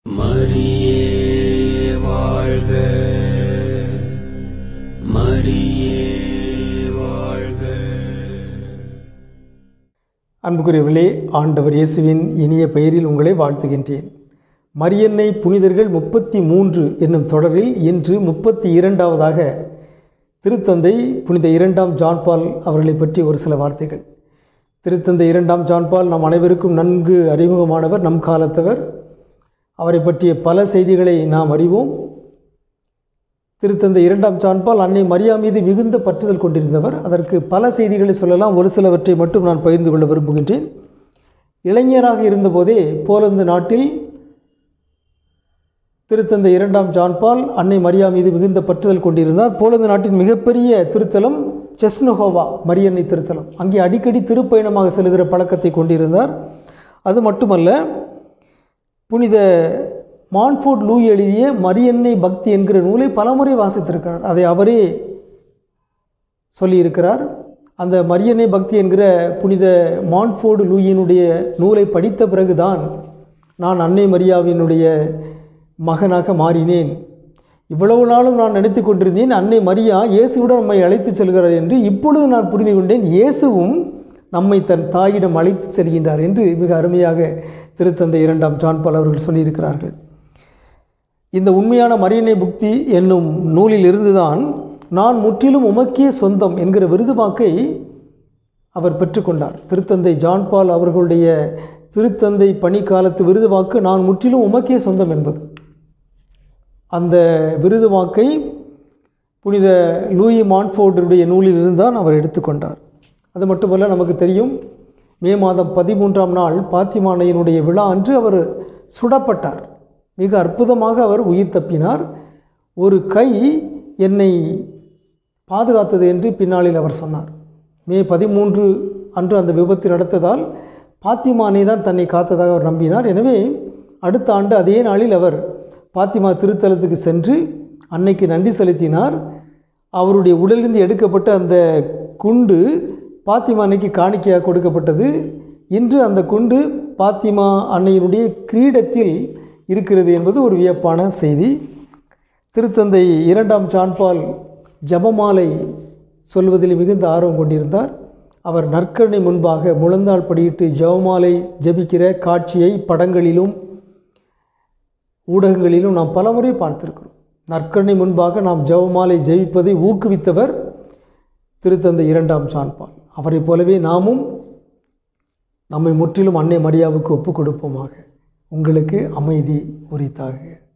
மரியே வாழ்க மரியே வாழ்க அன்புக்குரியவர்களே ஆண்டவர் இயேசுவின் இனிய பெயரில் உங்களை வாழ்த்துகின்றேன் மரியன்னை புனிதர்கள் முப்பத்தி மூன்று என்னும் தொடரில் இன்று முப்பத்தி இரண்டாவதாக திருத்தந்தை புனித இரண்டாம் ஜான்பால் அவர்களை பற்றி ஒரு சில வார்த்தைகள் திருத்தந்தை இரண்டாம் ஜான்பால் நம் அனைவருக்கும் நன்கு அறிமுகமானவர் நம் காலத்தவர் அவரை பற்றிய பல செய்திகளை நாம் அறிவோம் திருத்தந்தை இரண்டாம் ஜான்பால் அன்னை மரியா மீது மிகுந்த பற்றுதல் கொண்டிருந்தவர் அதற்கு பல செய்திகளை சொல்லலாம் ஒரு சிலவற்றை மட்டும் நான் பகிர்ந்து கொள்ள விரும்புகின்றேன் இளைஞராக இருந்தபோதே போலந்து நாட்டில் திருத்தந்தை இரண்டாம் ஜான்பால் அன்னை மரியா மீது மிகுந்த பற்றுதல் கொண்டிருந்தார் போலந்து நாட்டின் மிகப்பெரிய திருத்தலம் செஸ்னஹோவா மரியன்னை திருத்தலம் அங்கே அடிக்கடி திருப்பயணமாக செல்கிற பழக்கத்தை கொண்டிருந்தார் அது மட்டுமல்ல புனித மான்ஃபோர்ட் லூய் எழுதிய மரியன்னை பக்தி என்கிற நூலை பலமுறை வாசித்திருக்கிறார் அதை அவரே சொல்லியிருக்கிறார் அந்த மரியன்னை பக்தி என்கிற புனித மான்ஃபோர்டு லூயினுடைய நூலை படித்த பிறகுதான் நான் அன்னை மரியாவினுடைய மகனாக மாறினேன் இவ்வளவு நாளும் நான் நினைத்து கொண்டிருந்தேன் அன்னை மரியா இயேசுவுடன் நம்மை அழைத்து செல்கிறார் என்று இப்பொழுது நான் புரிந்து கொண்டேன் இயேசுவும் நம்மை தன் தாயிடம் அழைத்து செல்கின்றார் என்று மிக அருமையாக திருத்தந்தை இரண்டாம் ஜான்பால் அவர்கள் சொல்லியிருக்கிறார்கள் இந்த உண்மையான மரியனை புக்தி என்னும் நூலில் இருந்துதான் நான் முற்றிலும் உமக்கே சொந்தம் என்கிற விருதுவாக்கை அவர் பெற்றுக்கொண்டார் திருத்தந்தை ஜான்பால் அவர்களுடைய திருத்தந்தை பணிக்காலத்து விருதுவாக்கு நான் முற்றிலும் உமக்கே சொந்தம் என்பது அந்த விருதுவாக்கை புனித லூயி மான்ஃபோர்டுடைய நூலிலிருந்து தான் அவர் எடுத்துக்கொண்டார் அது மட்டுமல்ல நமக்கு தெரியும் மே மாதம் பதிமூன்றாம் நாள் பாத்திமானையினுடைய விழா அன்று அவர் சுடப்பட்டார் மிக அற்புதமாக அவர் உயிர் தப்பினார் ஒரு கை என்னை பாதுகாத்தது என்று பின்னாளில் அவர் சொன்னார் மே பதிமூன்று அன்று அந்த விபத்து நடத்ததால் பாத்திமானை தான் தன்னை காத்ததாக அவர் நம்பினார் எனவே அடுத்த ஆண்டு அதே நாளில் அவர் பாத்திமா திருத்தலத்துக்கு சென்று அன்னைக்கு நன்றி செலுத்தினார் அவருடைய உடலிருந்து எடுக்கப்பட்ட அந்த குண்டு பாத்திமா அன்னைக்கு காணிக்கையாக கொடுக்கப்பட்டது இன்று அந்த குண்டு பாத்திமா அன்னையினுடைய கிரீடத்தில் இருக்கிறது என்பது ஒரு வியப்பான செய்தி திருத்தந்தை இரண்டாம் சான்பால் ஜபமாலை சொல்வதில் மிகுந்த ஆர்வம் கொண்டிருந்தார் அவர் நற்கருணை முன்பாக முழந்தாள் படியிட்டு ஜபமாலை ஜபிக்கிற காட்சியை படங்களிலும் ஊடகங்களிலும் நாம் பலமுறை பார்த்திருக்கிறோம் நற்கருணை முன்பாக நாம் ஜபமாலை ஜெபிப்பதை ஊக்குவித்தவர் திருத்தந்தை இரண்டாம் சான்பால் அவரைப் போலவே நாமும் நம்மை முற்றிலும் அன்னை மரியாவுக்கு ஒப்புக் கொடுப்போமாக உங்களுக்கு அமைதி உரித்தாக